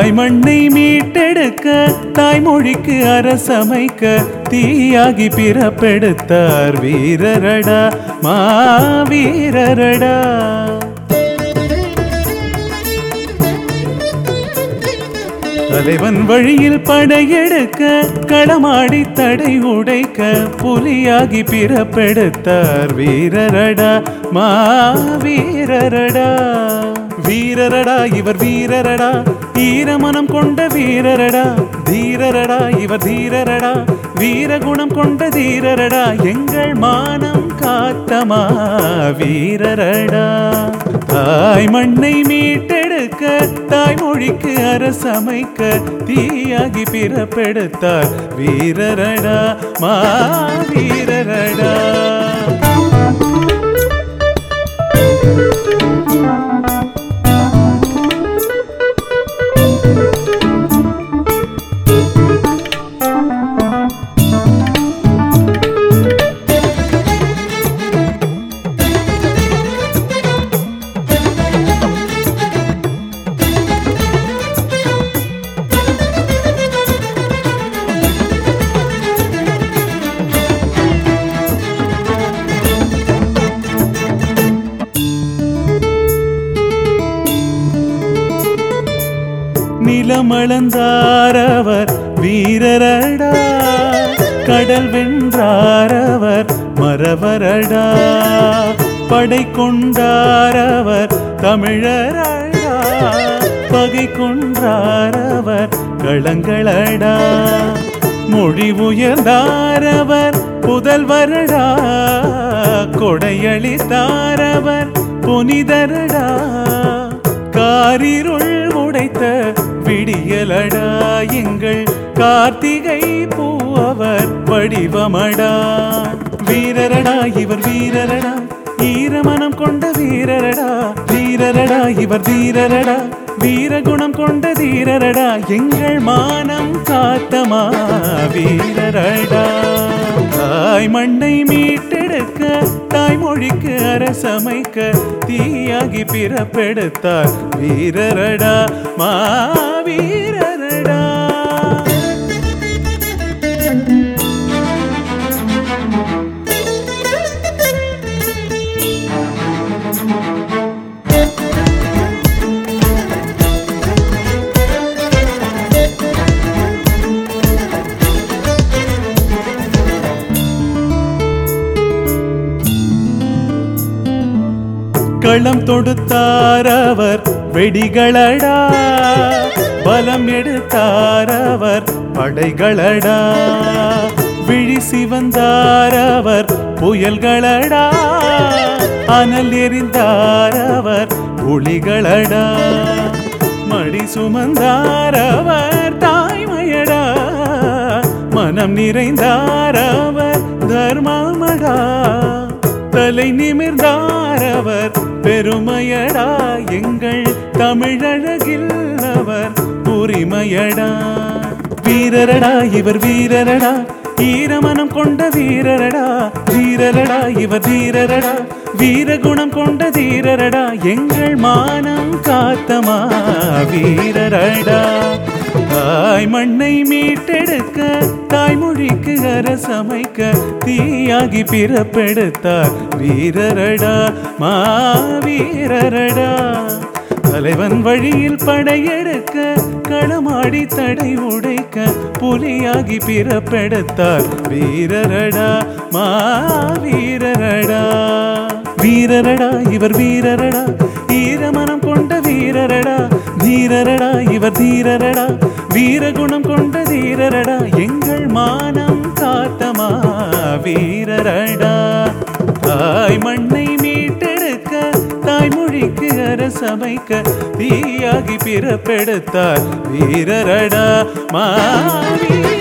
தாய் மண்ணை மீட்டெடுக்க தாய்மொழிக்கு அரசமைக்க தீயாகி பிறப்பெடுத்தார் வீரரடா மாவீரரடா தலைவன் வழியில் படையெடுக்க களமாடி தடை உடைக்க புலியாகி பிறப்பெடுத்தார் வீரரடா மாவீரரடா வீரரடா இவர் வீரரடா ஈரமனம் கொண்ட வீரரடா தீரரடா இவர் தீரரடா வீரகுணம் கொண்ட தீரரடா எங்கள் மானம் காத்தமா வீரரடா தாய் மண்ணை மீட்டெடுக்க தாய்மொழிக்கு அரசமைக்க தீயாகி பிறப்பெடுத்தார் வீரரடா மா வீரரடா நிலமளந்தாரவர் வீரரடா கடல் வென்றாரவர் மறவரடா படை கொண்டாரவர் தமிழரடா பகை கொன்றாரவர் களங்களடா மொழி உயர்ந்தாரவர் புதல்வரடா கொடையளித்தாரவர் புனிதரடா காரிருள் உடைத்த விடியலடா எங்கள் கார்த்திகை பூவவர் வடிவமடா வீரரடா இவர் வீரரடா ஈரமனம் கொண்ட வீரரடா வீரரடா இவர் வீரரடா வீரகுணம் கொண்ட தீரரடா எங்கள் மானம் காத்தமா வீரரடா தாய் மண்ணை மீட்டெடுக்க தாய்மொழிக்கு அரசமைக்க தீயாகி பிறப்பெடுத்தார் வீரரடா மா வீரரடா களம் தொடுத்தாரவர் வெடிகளடா பலம் எடுத்தாரவர் படைகளடா விழி சிவந்தாரவர் புயல்களடா அனல் எறிந்தாரவர் புலிகளடா மடி சுமந்தாரவர் தாய்மையடா மனம் நிறைந்தாரவர் தர்மமடா தலை நிமிர்ந்தாரவர் பெருமையடா எங்கள் தமிழழகில் அவர் உரிமையடா வீரரடா இவர் வீரரடா ஈரமனம் கொண்ட வீரரடா வீரரடா இவர் வீரரடா வீரகுணம் கொண்ட தீரரடா எங்கள் மானம் காத்தமா வீரரடா தாய் மண்ணை மீட்டெடுக்க தாய்மொழிக்கு அரசமைக்க தீயாகி பிறப்பெடுத்தார் வீரரடா மா வீரரடா தலைவன் வழியில் படையெடுக்க களமாடி தடை உடைக்க புலியாகி பிறப்பெடுத்தார் வீரரடா மா வீரரடா வீரரடா இவர் வீரரடா ஈரமனம் கொண்ட வீரரடா தீரரடா இவர் தீரரடா வீரகுணம் கொண்ட தீரரடா எங்கள் மானம் காத்தமா வீரரடா தாய் மண்ணை மீட்டெடுக்க தாய்மொழிக்கு அரசமைக்க தீயாகி பிறப்பெடுத்தார் வீரரடா மாவீர